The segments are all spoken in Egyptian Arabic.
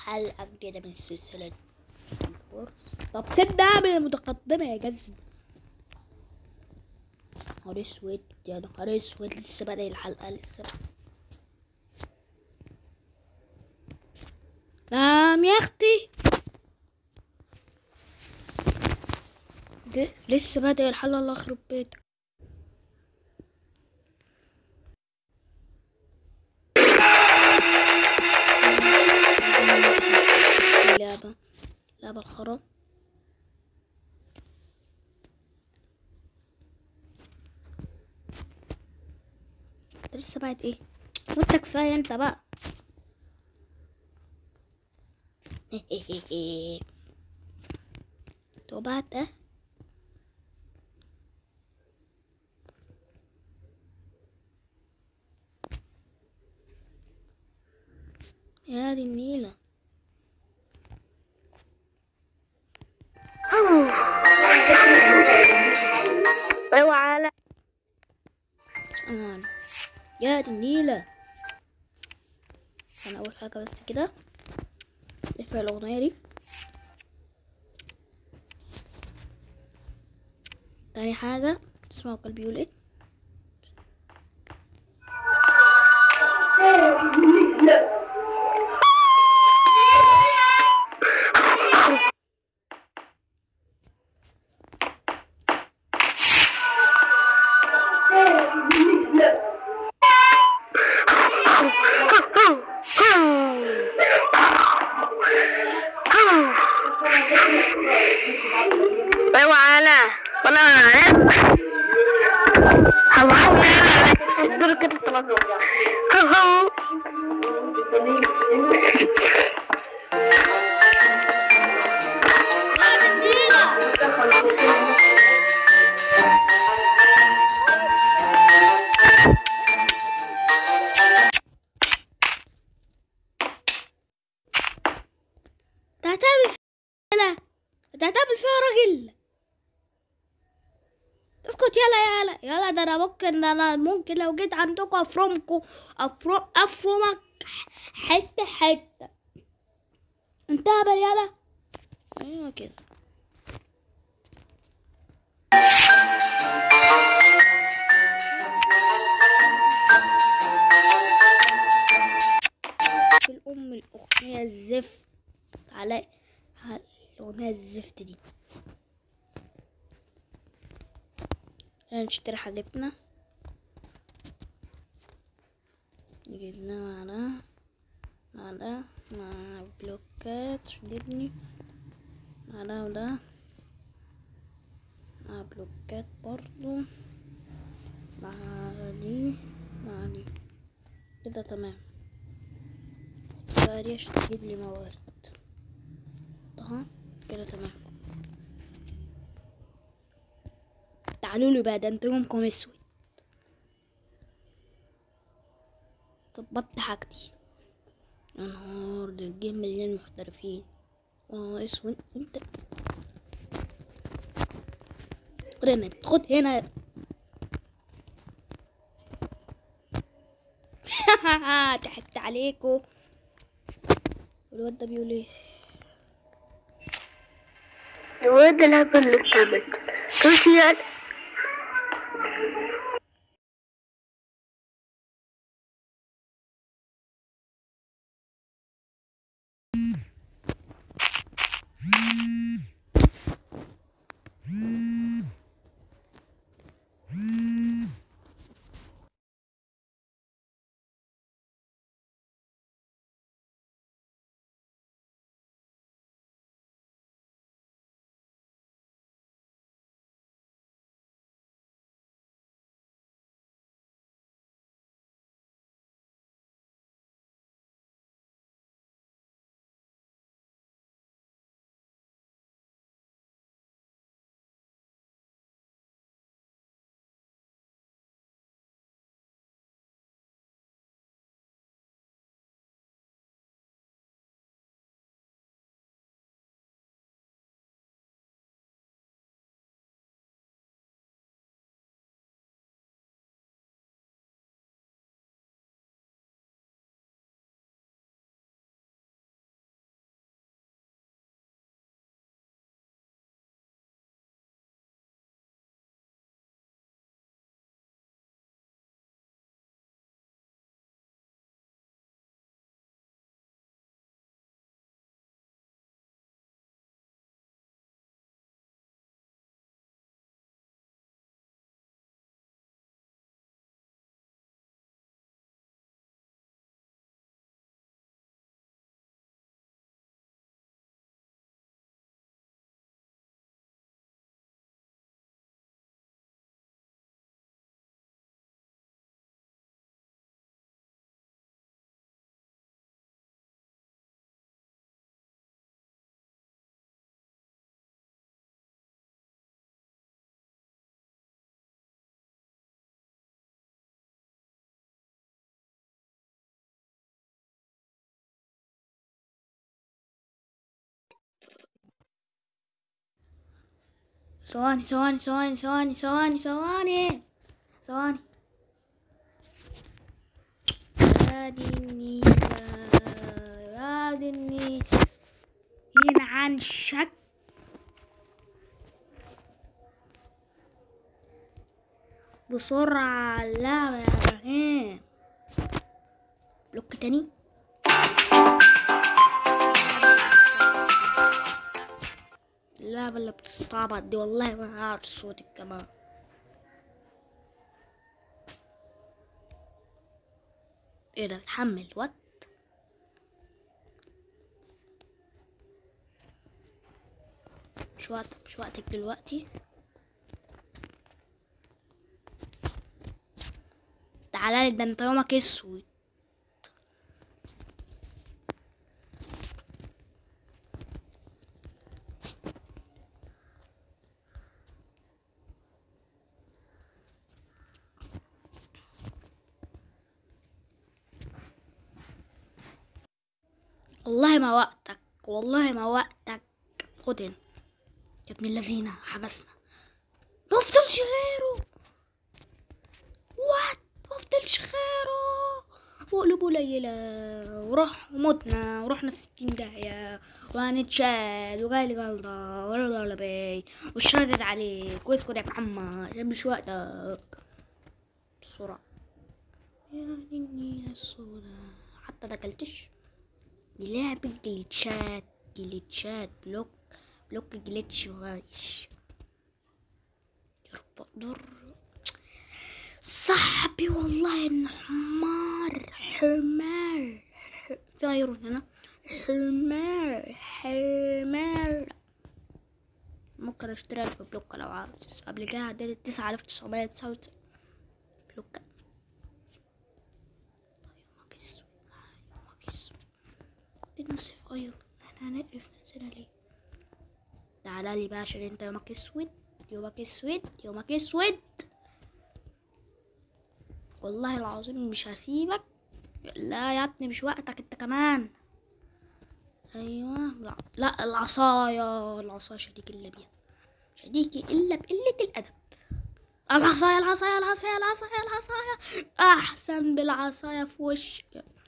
حلقة جديدة من سلسلة الفرس طب سد اعمل المتقدمة يا جزم نهار اسود يا نهار اسود لسه بدأ الحلقة لسه نعم يا اختي ده لسه بادئ الحلقة الله يخرب بيتك اللعبة لعبة الخرا ده لسه بعد ايه وانت كفاية انت بقى تو بعد ده يا دي النيلة اوعى لا أمان يا دي النيلة أنا أول حاجة بس كده نقفل الأغنية دي تاني حاجة تسمعوا قلبي يقول ايه اوعى لا ولا عليك هو الدور كده طلع هو يا دي النيلة انت هتعمل فيها يلا انت هتعمل فيها راجل اسكت يلا يلا يلا ده انا ممكن ده انا ممكن لو جيت عندكم افرمكم افرم افرمك حته حته انت هبل يلا ايوه كده في الام الاغنيه الزفت على على الاغنيه الزفت دي خلينا نشتري حاجتنا جبنا معنا معنا مع بلوكات شددني مع ده وده مع بلوكات برضو مع دي مع دي كده تمام بقى دي عشان تجيب لي موارد اهو كده تمام تعالوا لي بقى ده انت يومكم اسود ظبطت حاجتي يا نهار ده الجيم مليان محترفين وانا اسود انت خد هنا خد هنا ضحكت عليكم الواد ده بيقول ايه الواد الهبل اللي بتعمل قلت يا ثواني ثواني ثواني ثواني ثواني ثواني ثواني يا دي النيلة يا دي النيلة ينعن شك بسرعة على اللعبة يا إبراهيم بلوك تاني اللعبة اللي بتستعبط دي والله ما هعرف صوتك كمان ايه ده بتحمل وات مش وقت مش وقتك دلوقتي تعالى لي ده انت يومك اسود والله ما وقتك والله ما وقتك خد هنا يا ابن الذين حبسنا ما فضلش غيره وات ما فضلش غيره وقلبه ليلة وراح ومتنا ورحنا في ستين داهية وهنتشال وجايلي جلطة ولا ولا بي وشردت عليك واسكت يا محمد ده مش وقتك بسرعة يا دنيا السودا حتى ده كلتش دي لعبة جليتشات جليتشات بلوك بلوك جليتش وغايش يربى ضر صاحبي والله انه حمار حمار ح- في غيره هنا حمار حمار ممكن اشتري في بلوك لو عاوز قبل كده عديت تسعة آلاف تسعمية تسعة وتسعين بلوك يومك اسود يومك اسود دي نصف ايرون احنا هنقرف نفسنا ليه تعالى لي بقى عشان انت يومك اسود يومك اسود يومك اسود والله العظيم مش هسيبك لا يا ابني مش وقتك انت كمان ايوه لا, لا العصاية العصاية شديك الا بيها شديك الا بقلة الادب العصاية العصاية العصاية العصاية العصاية احسن بالعصاية في وش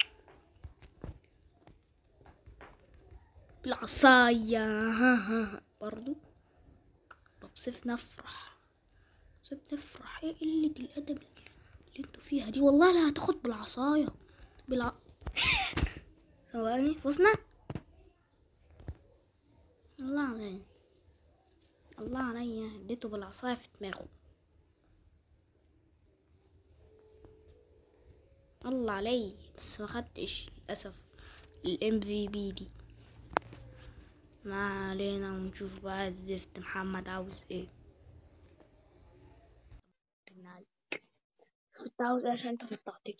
بالعصاية ها ها ها. برضو طب سيف نفرح سيف نفرح ايه قلة الأدب اللي انتوا فيها دي والله لا هتاخد بالعصاية بالع ثواني فزنا الله عليا الله عليا اديته بالعصاية في دماغه الله علي بس ما خدتش للأسف الام في بي دي ما علينا ونشوف بقى الزفت محمد عاوز ايه كنت عاوز ايه عشان انت قطعتني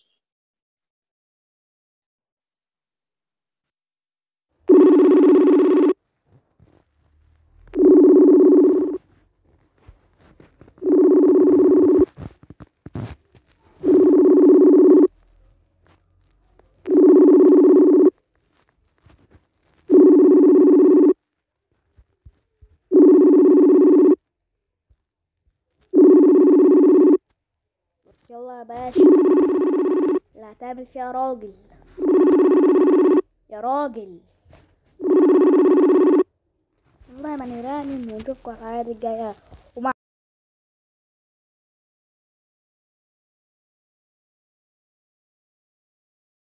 يلا يا باشا اللي هتعمل فيها راجل يا راجل والله ما نراني ونشوفكم الحلقات الجاية